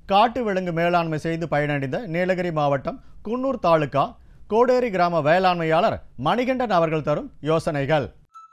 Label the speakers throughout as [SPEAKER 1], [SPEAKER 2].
[SPEAKER 1] காட்டு விலங்கு மேலாண்மை செய்து பயனடைந்த நீலகிரி மாவட்டம் குன்னூர் தாலுகா கோடேரி கிராம வேளாண்மையாளர் மணிகண்டன் அவர்கள் தரும் யோசனைகள்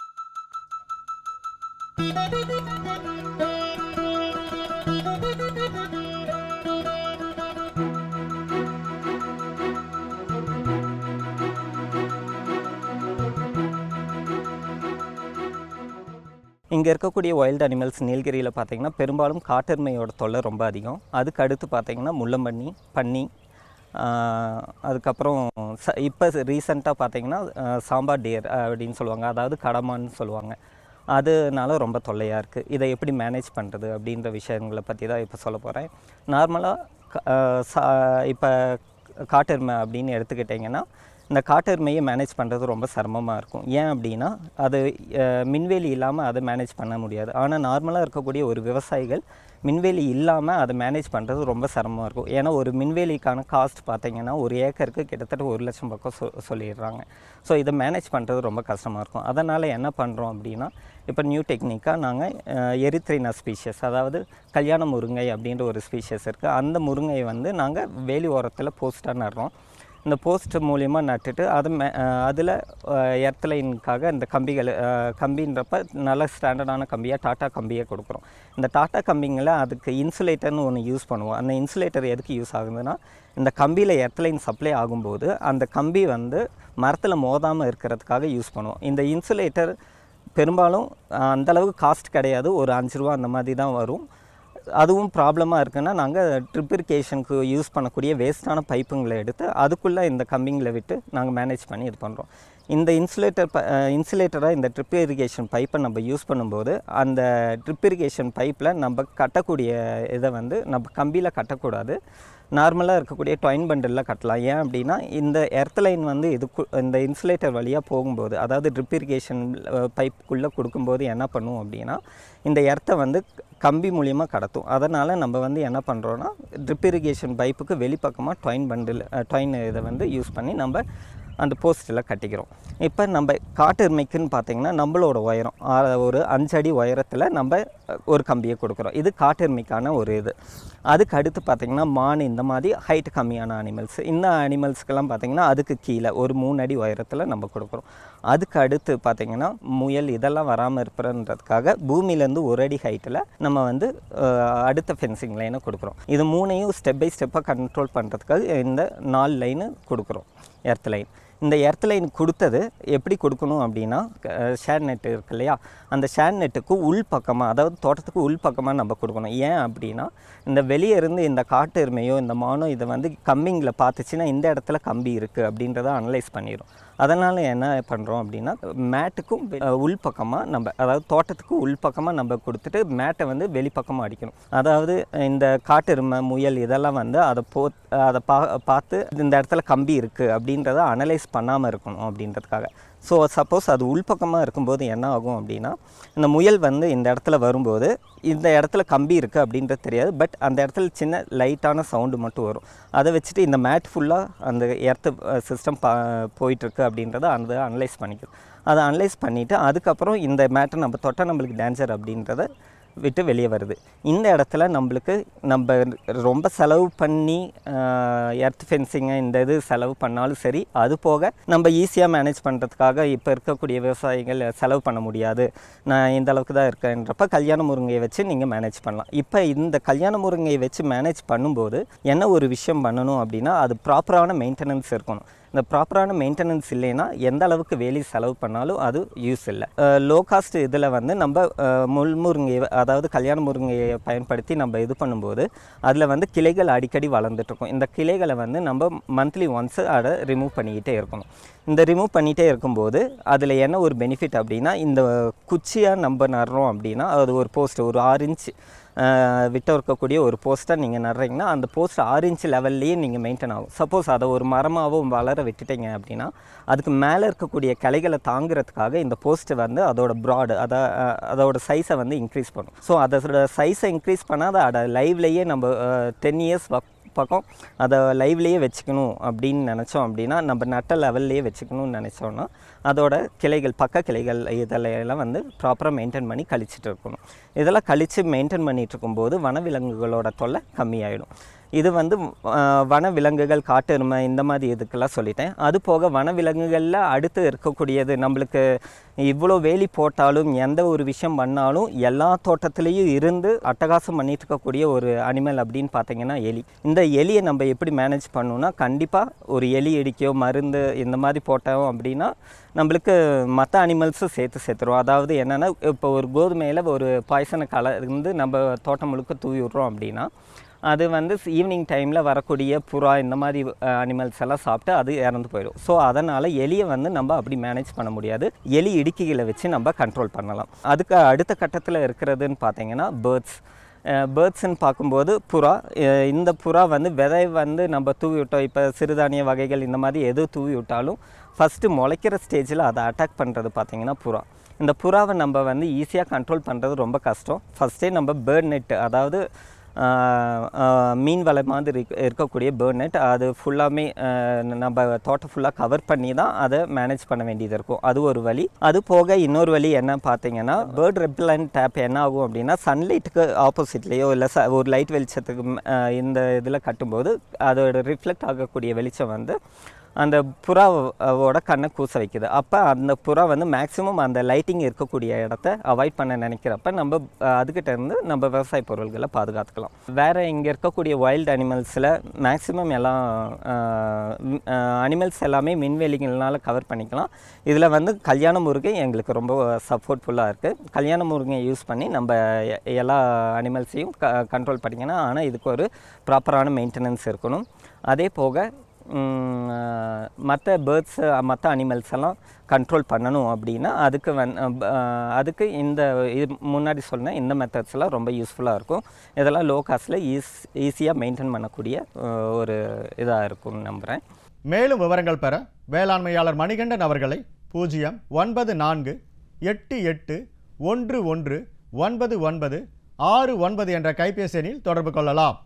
[SPEAKER 2] இங்கே இருக்கக்கூடிய வைல்டு அனிமல்ஸ் நீலகிரியில் பார்த்தீங்கன்னா பெரும்பாலும் காட்டெருமையோட தொல்லை ரொம்ப அதிகம் அதுக்கு அடுத்து பார்த்தீங்கன்னா முள்ளம்பன்னி பன்னி ஆஹ், அதுக்கப்புறம் ச இப்போ ரீசெண்டாக பார்த்தீங்கன்னா ஆஹ், சாம்பார் டியர் அப்படின்னு சொல்லுவாங்க அதாவது கடமான்னு சொல்லுவாங்க அதனால ரொம்ப தொல்லையாக இருக்குது இதை எப்படி மேனேஜ் பண்ணுறது அப்படின்ற விஷயங்களை பற்றி தான் இப்போ சொல்ல போகிறேன் நார்மலாக இப்போ காட்டெருமை அப்படின்னு எடுத்துக்கிட்டிங்கன்னா இந்த காட்டெருமையை மேனேஜ் பண்ணுறது ரொம்ப சிரமமாக இருக்கும் ஏன் அப்படின்னா அது அஹ், மின்வேலி இல்லாமல் அதை மேனேஜ் பண்ண முடியாது ஆனால் நார்மலாக இருக்கக்கூடிய ஒரு விவசாயிகள் மின்வேலி இல்லாமல் அதை மேனேஜ் பண்ணுறது ரொம்ப சிரமமாக இருக்கும் ஏன்னா ஒரு மின்வேலிக்கான காஸ்ட் பார்த்தீங்கன்னா ஒரு ஏக்கருக்கு கிட்டத்தட்ட ஒரு லட்சம் பக்கம் சொ சொல்லிடுறாங்க ஸோ இதை மேனேஜ் பண்ணுறது ரொம்ப கஷ்டமாக இருக்கும் அதனால் என்ன பண்ணுறோம் அப்படின்னா இப்போ நியூ டெக்னிக்காக நாங்கள் எரித்ரினா ஸ்பீஷஸ் அதாவது கல்யாண முருங்கை அப்படின்ற ஒரு ஸ்பீஷஸ் இருக்குது அந்த முருங்கையை வந்து நாங்கள் வேலி ஓரத்தில் போஸ்ட்டாக நடுறோம் இந்த போஸ்ட் மூலிமா நட்டுட்டு அது மே அதில் எர்த்லைனுக்காக இந்த கம்பிகள் அஹ், கம்பின்றப்ப நல்ல ஸ்டாண்டர்டான கம்பியாக டாட்டா கம்பியை கொடுக்குறோம் இந்த டாட்டா கம்பிங்களை அதுக்கு இன்சுலேட்டர்னு ஒன்று யூஸ் பண்ணுவோம் அந்த இன்சுலேட்டர் எதுக்கு யூஸ் ஆகுதுன்னா இந்த கம்பியில் எர்த்லைன் சப்ளை ஆகும்போது அந்த கம்பி வந்து மரத்தில் மோதாமல் இருக்கிறதுக்காக யூஸ் பண்ணுவோம் இந்த இன்சுலேட்டர் பெரும்பாலும் அஹ், அந்த அளவுக்கு காஸ்ட் கிடையாது ஒரு அஞ்சு ரூபா அந்த மாதிரி தான் வரும் அதுவும் ப்ராப்ளமாக இருக்குன்னா நாங்கள் ட்ரிப் இரிகேஷனுக்கு யூஸ் பண்ணக்கூடிய வேஸ்ட்டான பைப்புங்களை எடுத்து அதுக்குள்ளே இந்த கம்பிங்களை விட்டு நாங்கள் மேனேஜ் பண்ணி இது பண்ணுறோம் இந்த இன்சுலேட்டர் ப இன்சுலேட்டராக இந்த ட்ரிப் இரிகேஷன் பைப்பை நம்ம யூஸ் பண்ணும்போது அந்த ட்ரிப் இரிகேஷன் பைப்பில் நம்ம கட்டக்கூடிய இதை வந்து நம்ம கம்பியில் கட்டக்கூடாது நார்மலாக இருக்கக்கூடிய டொயின் பண்டலில் கட்டலாம் ஏன் அப்படின்னா இந்த எர்த் லைன் வந்து இதுக்கு இந்த இன்சுலேட்டர் வழியாக போகும்போது அதாவது ட்ரிப் இரிகேஷன் பைப்புக்குள்ளே கொடுக்கும்போது என்ன பண்ணும் அப்படின்னா இந்த எர்த்தை வந்து கம்பி மூலியமாக கடத்தும் அதனால் நம்ம வந்து என்ன பண்ணுறோன்னா ட்ரிப் இரிகேஷன் பைப்புக்கு வெளிப்பக்கமாக டொயின் பண்டில் டொயின் இதை வந்து யூஸ் பண்ணி நம்ம அந்த போஸ்ட்டில் கட்டிக்கிறோம் இப்போ நம்ம காட்டெருமைக்குன்னு பார்த்தீங்கன்னா நம்மளோட உயரம் ஆ- ஒரு அஞ்சு அடி உயரத்தில் நம்ம அஹ், ஒரு கம்பியை கொடுக்குறோம் இது காட்டெருமைக்கான ஒரு இது அதுக்கு அடுத்து பார்த்தீங்கன்னா மான் இந்த மாதிரி ஹைட் கம்மியான அனிமல்ஸ் இந்த அனிமல்ஸ்க்கெல்லாம் பார்த்தீங்கன்னா அதுக்கு கீழே ஒரு மூணு அடி உயரத்தில் நம்ம கொடுக்குறோம் அதுக்கு அடுத்து பார்த்தீங்கன்னா முயல் இதெல்லாம் வராமல் இருப்பதுன்றதுக்காக பூமியிலேருந்து ஒரு அடி ஹைட்டில் நம்ம வந்து அஹ், அடுத்த ஃபென்சிங் லைனை கொடுக்குறோம் இது மூணையும் ஸ்டெப் பை ஸ்டெப்பாக கண்ட்ரோல் பண்ணுறதுக்காக இந்த நாலு லைனு கொடுக்குறோம் எர்த் லைன் இந்த எர்த் லைன் கொடுத்தது எப்படி கொடுக்கணும் அப்படின்னா ஷேர் நெட் இருக்கு இல்லையா அந்த ஷேர் நெட்டுக்கு உள் பக்கமாக அதாவது தோட்டத்துக்கு உள் பக்கமாக நம்ம கொடுக்கணும் ஏன் அப்படின்னா இந்த வெளியே இருந்து இந்த காட்டு எருமையோ இந்த மானோ இதை வந்து கம்பிங்கில் பார்த்துச்சுன்னா இந்த இடத்துல கம்பி இருக்குது அப்படின்றத அனலைஸ் பண்ணிடும் அதனால் என்ன பண்ணுறோம் அப்படின்னா மேட்டுக்கும் உள் பக்கமாக நம்ம அதாவது தோட்டத்துக்கு உள் பக்கமாக நம்ம கொடுத்துட்டு மேட்டை வந்து வெளிப்பக்கமாக அடிக்கணும் அதாவது இந்த காட்டெருமை முயல் இதெல்லாம் வந்து அதை போ அதை பா பார்த்து இந்த இடத்துல கம்பி இருக்குது அப்படின்றத அனலைஸ் பண்ணாமல் இருக்கணும் அப்படின்றதுக்காக ஸோ சப்போஸ் அது உள்பக்கமாக இருக்கும்போது என்ன ஆகும் அப்படின்னா இந்த முயல் வந்து இந்த இடத்துல வரும்போது இந்த இடத்துல கம்பி இருக்குது அப்படின்றது தெரியாது பட் அந்த இடத்துல சின்ன லைட்டான சவுண்டு மட்டும் வரும் அதை வச்சுட்டு இந்த மேட் ஃபுல்லாக அந்த எர்த்து சிஸ்டம் பா போயிட்டுருக்கு அப்படின்றத அந்த அனலைஸ் பண்ணிக்கும் அதை அனலைஸ் பண்ணிவிட்டு அதுக்கப்புறம் இந்த மேட்டை நம்ம தொட்டால் நம்மளுக்கு டேஞ்சர் அப்படின்றத விட்டு வெளியே வருது இந்த இடத்துல நம்மளுக்கு நம்ம ரொம்ப செலவு பண்ணி எர்த் ஃபென்சிங்கை இந்த இது செலவு பண்ணாலும் சரி அது போக நம்ம ஈஸியாக மேனேஜ் பண்ணுறதுக்காக இப்போ இருக்கக்கூடிய விவசாயிகள் செலவு பண்ண முடியாது நான் இந்த அளவுக்கு தான் இருக்கேன்றப்ப கல்யாண முருங்கையை வச்சு நீங்கள் மேனேஜ் பண்ணலாம் இப்போ இந்த கல்யாண முருங்கையை வச்சு மேனேஜ் பண்ணும்போது என்ன ஒரு விஷயம் பண்ணணும் அப்படின்னா அது ப்ராப்பரான மெயின்டெனன்ஸ் இருக்கணும் இந்த ப்ராப்பரான மெயின்டெனன்ஸ் இல்லைன்னா எந்த அளவுக்கு வேலி செலவு பண்ணாலும் அது யூஸ் இல்லை லோ காஸ்ட் இதில் வந்து நம்ம அஹ், முள் முருங்கை அதாவது கல்யாண முருங்கையை பயன்படுத்தி நம்ம இது பண்ணும்போது அதில் வந்து கிளைகள் அடிக்கடி வளர்ந்துட்டு இருக்கும் இந்த கிளைகளை வந்து நம்ம மந்த்லி ஒன்ஸ் அதை ரிமூவ் பண்ணிக்கிட்டே இருக்கணும் இந்த ரிமூவ் பண்ணிகிட்டே இருக்கும்போது அதில் என்ன ஒரு பெனிஃபிட் அப்படின்னா இந்த குச்சியாக நம்ம நடுறோம் அப்படின்னா அது ஒரு போஸ்ட் ஒரு ஆறு இன்ச் விட்ட இருக்கக்கூடிய ஒரு போஸ்ட்டை நீங்கள் நடுறீங்கன்னா அந்த போஸ்ட் ஆறு இன்ச் லெவல்லையே நீங்கள் மெயின்டைன் ஆகும் சப்போஸ் அதை ஒரு மரமாகவும் வளர விட்டுட்டீங்க அப்படின்னா அதுக்கு மேலே இருக்கக்கூடிய கிளைகளை தாங்கிறதுக்காக இந்த போஸ்ட்டு வந்து அதோட ப்ராடு அதை அஹ், அதோட சைஸை வந்து இன்க்ரீஸ் பண்ணும் ஸோ அதோட சைஸை இன்க்ரீஸ் பண்ணால் அதை லைவ்லேயே நம்ம டென் இயர்ஸ் ஒர்க் பக்கம் அதை லைவ்லேயே வச்சுக்கணும் அப்படின்னு நினச்சோம் அப்படின்னா நம்ம நட்ட லெவல்லையே வச்சுக்கணும்னு நினச்சோன்னா அதோட கிளைகள் பக்க கிளைகள் இதெல்லாம் வந்து ப்ராப்பராக மெயின்டைன் பண்ணி கழிச்சிட்டு இருக்கணும் இதெல்லாம் கழித்து மெயின்டைன் பண்ணிட்டு இருக்கும்போது வனவிலங்குகளோட தொல்லை கம்மியாயிடும் இது வந்து ஆஹ், வனவிலங்குகள் காட்டெருமை இந்த மாதிரி இதுக்கெல்லாம் சொல்லிட்டேன் அது போக வனவிலங்குகளில் அடுத்து இருக்கக்கூடியது நம்மளுக்கு இவ்வளோ வேலி போட்டாலும் எந்த ஒரு விஷயம் பண்ணாலும் எல்லா தோட்டத்துலேயும் இருந்து அட்டகாசம் பண்ணிட்டு இருக்கக்கூடிய ஒரு அனிமல் அப்படின்னு பார்த்தீங்கன்னா எலி இந்த எலியை நம்ம எப்படி மேனேஜ் பண்ணணும்னா கண்டிப்பாக ஒரு எலி இடிக்கோ மருந்து இந்த மாதிரி போட்டோம் அப்படின்னா நம்மளுக்கு மற்ற அனிமல்ஸும் சேர்த்து சேர்த்துரும் அதாவது என்னென்னா இப்போ ஒரு கோதுமையில் ஒரு பாய்சனை கலந்து நம்ம தோட்டம் முழுக்க தூவி விட்றோம் அப்படின்னா அது வந்து ஈவினிங் டைமில் வரக்கூடிய புறா இந்த மாதிரி அனிமல்ஸ் எல்லாம் சாப்பிட்டு அது இறந்து போயிடும் ஸோ அதனால் எலியை வந்து நம்ம அப்படி மேனேஜ் பண்ண முடியாது எலி இடுக்கிகளை வச்சு நம்ம கண்ட்ரோல் பண்ணலாம் அதுக்கு அடுத்த கட்டத்தில் இருக்கிறதுன்னு பார்த்தீங்கன்னா பேர்ட்ஸ் பேர்ட்ஸ்ன்னு பார்க்கும்போது புறா அஹ் இந்த புறா வந்து விதை வந்து நம்ம தூவி விட்டோம் இப்போ சிறுதானிய வகைகள் இந்த மாதிரி எது தூவி விட்டாலும் ஃபஸ்ட்டு முளைக்கிற ஸ்டேஜில் அதை அட்டாக் பண்ணுறது பார்த்தீங்கன்னா புறா இந்த புறாவை நம்ம வந்து ஈஸியாக கண்ட்ரோல் பண்ணுறது ரொம்ப கஷ்டம் ஃபஸ்ட்டே நம்ம பேர்ட் நெட் அதாவது ஆஹ், ஆஹ், மீன் வலை மாதிரி இருக்க- இருக்கக்கூடிய பேர்ட் நெட் அது ஃபுல்லாமே நம்ம தோட்டம் ஃபுல்லாக கவர் பண்ணி தான் அதை மேனேஜ் பண்ண வேண்டியது இருக்கும் அது ஒரு வழி அது போக இன்னொரு வழி என்ன பார்த்தீங்கன்னா பேர்ட் ரெப்லண்ட் டேப் என்ன ஆகும் அப்படின்னா சன்லைட்டுக்கு ஆப்போசிட்லேயோ இல்லை ச ஒரு லைட் வெளிச்சத்துக்கு ம், ஆஹ், இந்த இதில் கட்டும்போது அதோட ரிஃப்ளெக்ட் ஆகக்கூடிய வெளிச்சம் வந்து அந்த புறாவோட கண்ணை கூச வைக்குது அப்போ அந்த புறா வந்து மேக்ஸிமம் அந்த லைட்டிங் இருக்கக்கூடிய இடத்த அவாய்ட் பண்ண நினைக்கிறப்ப நம்ம அஹ், அதுகிட்ட இருந்து நம்ம விவசாய பொருள்களை பாதுகாத்துக்கலாம் வேறு இங்கே இருக்கக்கூடிய வைல்டு அனிமல்ஸில் மேக்ஸிமம் எல்லாம் அனிமல்ஸ் எல்லாமே மின்வெளிகள்னால கவர் பண்ணிக்கலாம் இதில் வந்து கல்யாண முருகை எங்களுக்கு ரொம்ப சப்போர்ட்ஃபுல்லாக இருக்குது கல்யாண முருகையை யூஸ் பண்ணி நம்ம எ- எல்லா அனிமல்ஸையும் க கண்ட்ரோல் பண்ணிக்கலாம் ஆனால் இதுக்கு ஒரு ப்ராப்பரான மெயின்டெனன்ஸ் இருக்கணும் அதே போக மற்ற பேர்ட்ஸ் மற்ற அனிமல்ஸ் எல்லாம் கண்ட்ரோல் பண்ணணும் அப்படின்னா அதுக்கு வந் அஹ் அஹ் அதுக்கு இந்த இது முன்னாடி சொன்ன இந்த மெத்தட்ஸ்லாம் ரொம்ப யூஸ்ஃபுல்லாக இருக்கும் இதெல்லாம் லோ காஸ்ட்டில் ஈஸ் ஈஸியாக மெயின்டைன் பண்ணக்கூடிய அஹ், ஒரு இதாக இருக்கும்னு நம்புகிறேன்
[SPEAKER 1] மேலும் விவரங்கள் பெற வேளாண்மையாளர் மணிகண்டன் அவர்களை பூஜ்ஜியம் ஒன்பது நான்கு எட்டு எட்டு ஒன்று ஒன்று ஒன்பது ஒன்பது ஆறு ஒன்பது என்ற கைபேசி எண்ணில் தொடர்பு கொள்ளலாம்